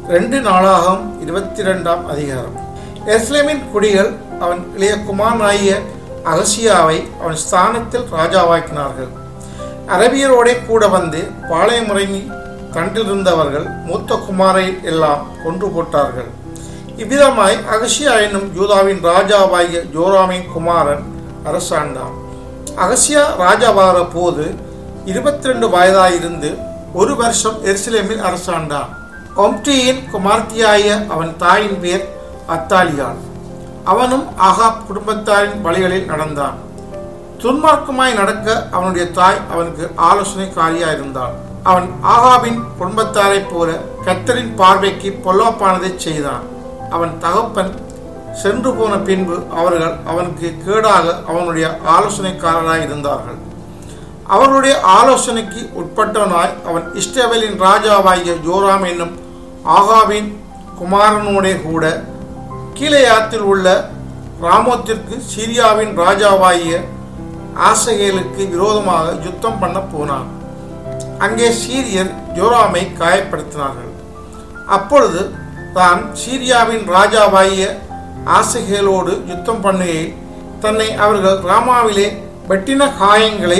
ரெண்டு நாளாகம் இருபத்தி ரெண்டாம் அதிகாரம் எஸ்லேமின் குடிகள் அவன் இளைய குமாரனாகிய அகசியாவை அவன் ஸ்தானத்தில் ராஜாவாக்கினார்கள் அரபியரோடே கூட வந்து பாளையமுறைங்கி கண்டிருந்தவர்கள் மூத்த குமாரை எல்லாம் கொன்று போட்டார்கள் இவ்விதமாய் அகசியா என்னும் யூதாவின் ராஜாவாகிய ஜோராமின் குமாரன் அரசாண்டான் அகசியா ராஜாவாகிற போது இருபத்தி ரெண்டு வயதாயிருந்து ஒரு வருஷம் எருசலேமில் அரசாண்டான் ஒம்டியின் குமார்த்தியாய அவன் தாயின் பேர் அத்தாலியாள் அவனும் ஆகாப் குடும்பத்தாரின் வழிகளில் நடந்தான் துன்மார்க்கமாய் நடக்க அவனுடைய தாய் அவனுக்கு ஆலோசனைக்காரியா இருந்தாள் அவன் ஆகாபின் குடும்பத்தாரைப் போல கத்தரின் பார்வைக்கு பொல்லாப்பானதை செய்தான் அவன் தகப்பன் சென்று போன பின்பு அவர்கள் அவனுக்கு கேடாக அவனுடைய ஆலோசனைக்காரராய் இருந்தார்கள் அவர்களுடைய ஆலோசனைக்கு உட்பட்டவனாய் அவன் இஸ்ரவேலின் ராஜாவாகிய ஜோராம் என்னும் ஆகாவின் குமாரனோடே கூட கீழையாத்தில் உள்ள ராமோத்திற்கு சிரியாவின் ராஜாவாகிய ஆசகேலுக்கு விரோதமாக யுத்தம் பண்ண போனான் அங்கே சீரியர் ஜோராமை காயப்படுத்தினார்கள் அப்பொழுது தான் சீரியாவின் ராஜாவாகிய ஆசகேலோடு யுத்தம் பண்ணுகையில் தன்னை அவர்கள் ராமாவிலே வெட்டின காயங்களை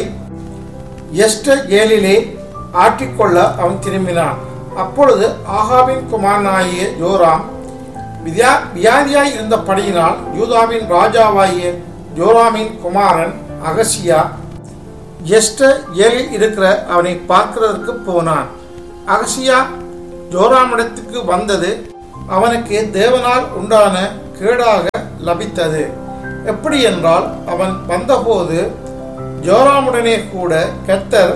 எஸ்ட ஏலிலே ஆற்றிக்கொள்ள அவன் திரும்பினான் அப்பொழுது ஆகாவின் குமாரனாகிய ஜோராம் வியா வியாதியாய் இருந்த படையினால் யூதாவின் ராஜாவாகிய ஜோராமின் குமாரன் அகசியா எஸ்ட ஏலில் இருக்கிற அவனை பார்க்கிறதற்கு போனான் அகசியா ஜோராமிடத்துக்கு வந்தது அவனுக்கு தேவனால் உண்டான கேடாக லபித்தது எப்படி என்றால் அவன் வந்தபோது ஜோராமுடனே கூட கத்தர்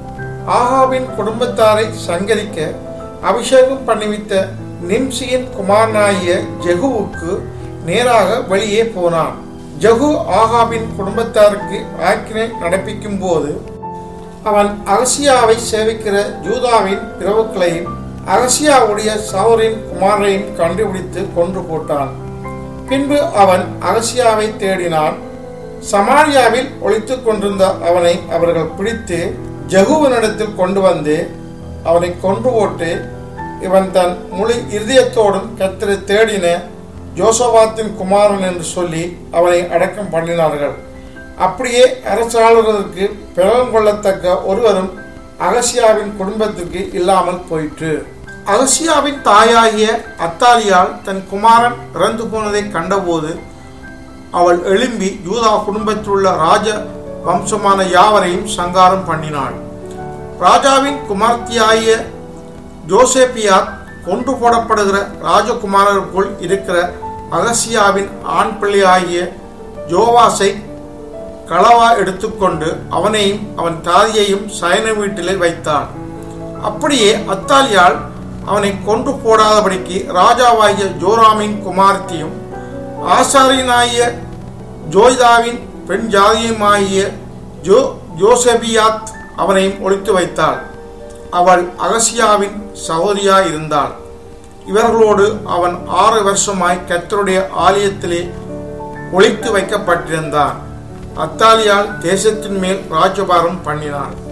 ஆகாவின் குடும்பத்தாரை சங்கரிக்க அபிஷேகம் பண்ணிவித்த நிம்சியின் குமாரனாகிய ஜெகுவுக்கு நேராக வெளியே போனான் ஜகு ஆகாவின் குடும்பத்தாருக்கு ஆக்கினை நடப்பிக்கும் போது அவன் அகசியாவை சேவிக்கிற யூதாவின் பிரபுக்களையும் அகசியாவுடைய சவரின் குமாரையும் கண்டுபிடித்து கொன்று போட்டான் பின்பு அவன் அகசியாவை தேடினான் சமாரியாவில் ஒழித்து கொண்டிருந்த அவனை அவர்கள் பிடித்து ஜகுவனிடத்தில் கொண்டு வந்து அவனை கொன்று போட்டு இவன் தன் முழு இருதயத்தோடும் கத்திரை தேடின ஜோசபாத்தின் குமாரன் என்று சொல்லி அவனை அடக்கம் பண்ணினார்கள் அப்படியே அரசாளுவதற்கு பிறகம் கொள்ளத்தக்க ஒருவரும் அகசியாவின் குடும்பத்திற்கு இல்லாமல் போயிற்று அகசியாவின் தாயாகிய அத்தாலியால் தன் குமாரன் இறந்து போனதை கண்டபோது அவள் எழும்பி யூதா குடும்பத்தில் உள்ள ராஜ வம்சமான யாவரையும் சங்காரம் பண்ணினாள் ராஜாவின் குமார்த்தியாகிய ஜோசேபியாத் கொன்று போடப்படுகிற ராஜகுமாரருக்குள் இருக்கிற அகசியாவின் ஆண் பிள்ளையாகிய ஜோவாசை களவா எடுத்துக்கொண்டு அவனையும் அவன் தாதியையும் சயன வீட்டிலே வைத்தான் அப்படியே அத்தாலியால் அவனை கொன்று போடாதபடிக்கு ராஜாவாகிய ஜோராமின் குமார்த்தியும் ஆசாரியனாகிய ஜோய்தாவின் பெண் ஜாதியுமாகிய ஜோ ஜோசபியாத் அவனையும் ஒழித்து வைத்தாள் அவள் அகசியாவின் சகோதரியா இருந்தாள் இவர்களோடு அவன் ஆறு வருஷமாய் கத்தருடைய ஆலயத்திலே ஒழித்து வைக்கப்பட்டிருந்தான் அத்தாலியால் தேசத்தின் மேல் ராஜபாரம் பண்ணினான்